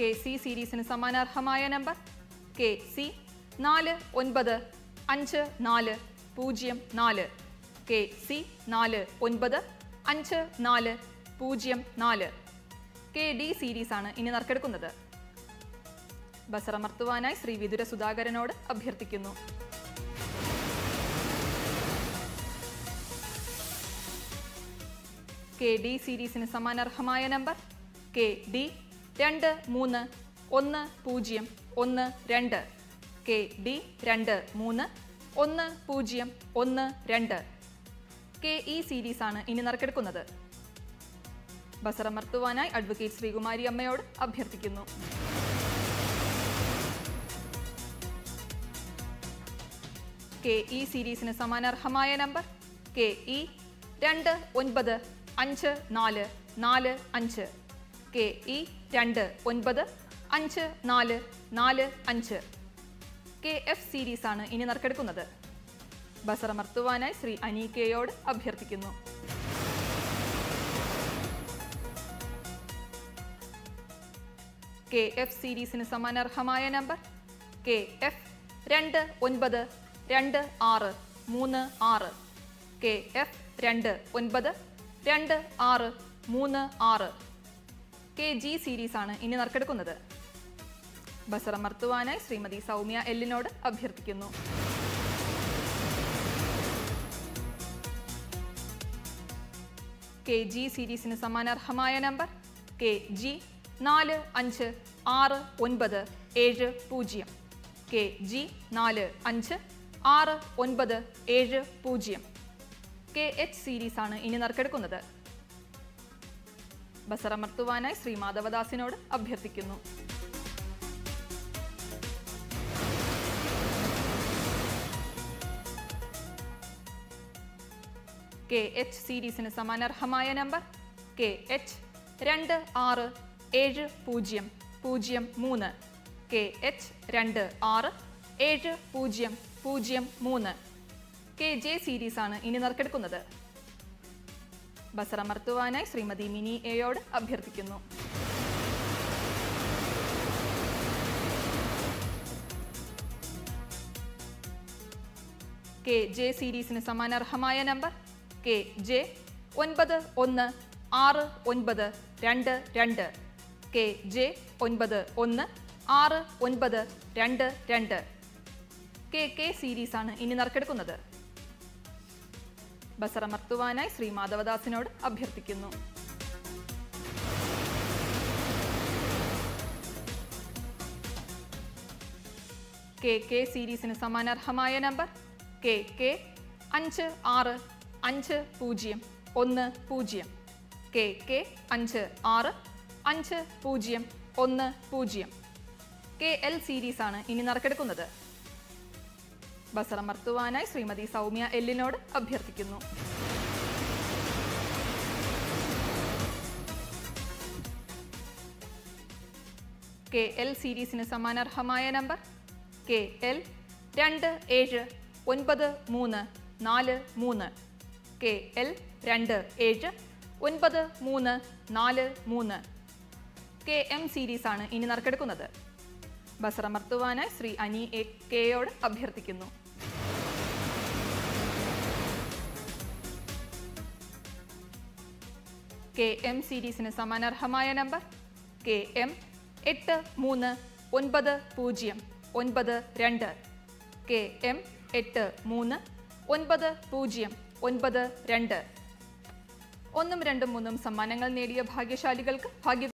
K C സീരീസിന് സമാനാർഹമായ number K C നാല് ഒൻപത് അഞ്ച് നാല് പൂജ്യം നാല് കെ സി നാല് ഒൻപത് അഞ്ച് നാല് പൂജ്യം നാല് കെ ഡി സീരീസാണ് ഇനി നറുക്കെടുക്കുന്നത് ബസറമർത്തുവാനായി ശ്രീ വിതുര സുധാകരനോട് അഭ്യർത്ഥിക്കുന്നു കെ ഡി സീരീസിന് സമാനർഹമായ നമ്പർ കെ ഡി രണ്ട് മൂന്ന് ഒന്ന് പൂജ്യം ഒന്ന് രണ്ട് കെ ഡി രണ്ട് മൂന്ന് ഒന്ന് പൂജ്യം ഒന്ന് രണ്ട് കെ ഇ സീരീസാണ് ഇനി നറുക്കെടുക്കുന്നത് ബസറമർത്തുവാനായി അഡ്വക്കേറ്റ് ശ്രീകുമാരി അമ്മയോട് അഭ്യർത്ഥിക്കുന്നു കെ ഇ സീരീസിന് സമാനാർഹമായ നമ്പർ കെ ഇ രണ്ട് ഒൻപത് അഞ്ച് നാല് നാല് അഞ്ച് കെ ഇ രണ്ട് ഒൻപത് അഞ്ച് നാല് നാല് അഞ്ച് കെ എഫ് സീരീസാണ് ഇനി നറുക്കെടുക്കുന്നത് ബസറമർത്തുവാനായി ശ്രീ അനീകയോട് അഭ്യർത്ഥിക്കുന്നു കെ എഫ് സീരീസിന് സമാനർഹമായ നമ്പർ കെ എഫ് രണ്ട് ഒൻപത് രണ്ട് ആറ് മൂന്ന് ആറ് കെ എഫ് രണ്ട് ഒൻപത് രണ്ട് ആറ് മൂന്ന് ആറ് കെ ജി സീരീസാണ് ഇനി നറുക്കെടുക്കുന്നത് ബസറമർത്തുവാനായി ശ്രീമതി സൗമ്യ എല്ലിനോട് അഭ്യർത്ഥിക്കുന്നു കെ ജി സീരീസിന് സമാനാർഹമായ നമ്പർ കെ ജി നാല് അഞ്ച് ആറ് ഒൻപത് ഏഴ് പൂജ്യം കെ ജി നാല് അഞ്ച് ആറ് ഒൻപത് ഏഴ് പൂജ്യം കെ എച്ച് സീരീസാണ് ഇനി നറുക്കെടുക്കുന്നത് ബസറമർത്തുവാനായി ശ്രീ മാധവദാസിനോട് അഭ്യർത്ഥിക്കുന്നു കെ എച്ച് സീരീസിന് സമാനർഹമായ നമ്പർ കെ എച്ച് രണ്ട് ആറ് ഏഴ് പൂജ്യം പൂജ്യം മൂന്ന് കെ എച്ച് രണ്ട് ആറ് ഏഴ് പൂജ്യം പൂജ്യം മൂന്ന് കെ ജെ സീരീസാണ് ഇനി നറുക്കെടുക്കുന്നത് ബസറമർത്തുവാനായി ശ്രീമതി മിനി എയോട് അഭ്യർത്ഥിക്കുന്നു കെ ജെ സീരീസിന് സമാനർഹമായ നമ്പർ കെ ജെ ഒൻപത് ഒന്ന് ആറ് ഒൻപത് രണ്ട് രണ്ട് കെ ജെ ഒൻപത് ഒന്ന് ആറ് ഒൻപത് രണ്ട് രണ്ട് കെ കെ സീരീസാണ് ഇനി നറുക്കെടുക്കുന്നത് ബസറമർത്തുവാനായി ശ്രീ മാധവദാസിനോട് അഭ്യർത്ഥിക്കുന്നു കെ കെ സീരീസിന് സമാനർഹമായ നമ്പർ കെ കെ അഞ്ച് ആറ് അഞ്ച് പൂജ്യം ഒന്ന് പൂജ്യം കെ കെ അഞ്ച് ആറ് അഞ്ച് പൂജ്യം ഒന്ന് പൂജ്യം കെ എൽ സീരീസാണ് ഇനി നറുക്കെടുക്കുന്നത് ബസറമർത്തുവാനായി ശ്രീമതി സൗമ്യ എല്ലിനോട് അഭ്യർത്ഥിക്കുന്നു കെ എൽ സീരീസിന് സമാനർഹമായ നമ്പർ കെ എൽ രണ്ട് ഏഴ് ഒൻപത് മൂന്ന് നാല് മൂന്ന് കെ എൽ രണ്ട് ഏഴ് ഒൻപത് മൂന്ന് നാല് മൂന്ന് കെ എം സീരീസാണ് ഇനി നറുക്കെടുക്കുന്നത് ബസറമർത്തുവാനായി ശ്രീ അനി എ കെയോട് അഭ്യർത്ഥിക്കുന്നു കെ എം സീരീസിന് സമാനർഹമായ നമ്പർ കെ എം എട്ട് മൂന്ന് ഒൻപത് പൂജ്യം ഒൻപത് രണ്ട് കെ എം എട്ട് മൂന്ന് ഒൻപത് പൂജ്യം ഒൻപത് രണ്ട് ഒന്നും രണ്ടും മൂന്നും സമ്മാനങ്ങൾ നേടിയ ഭാഗ്യശാലികൾക്ക് ഭാഗ്യ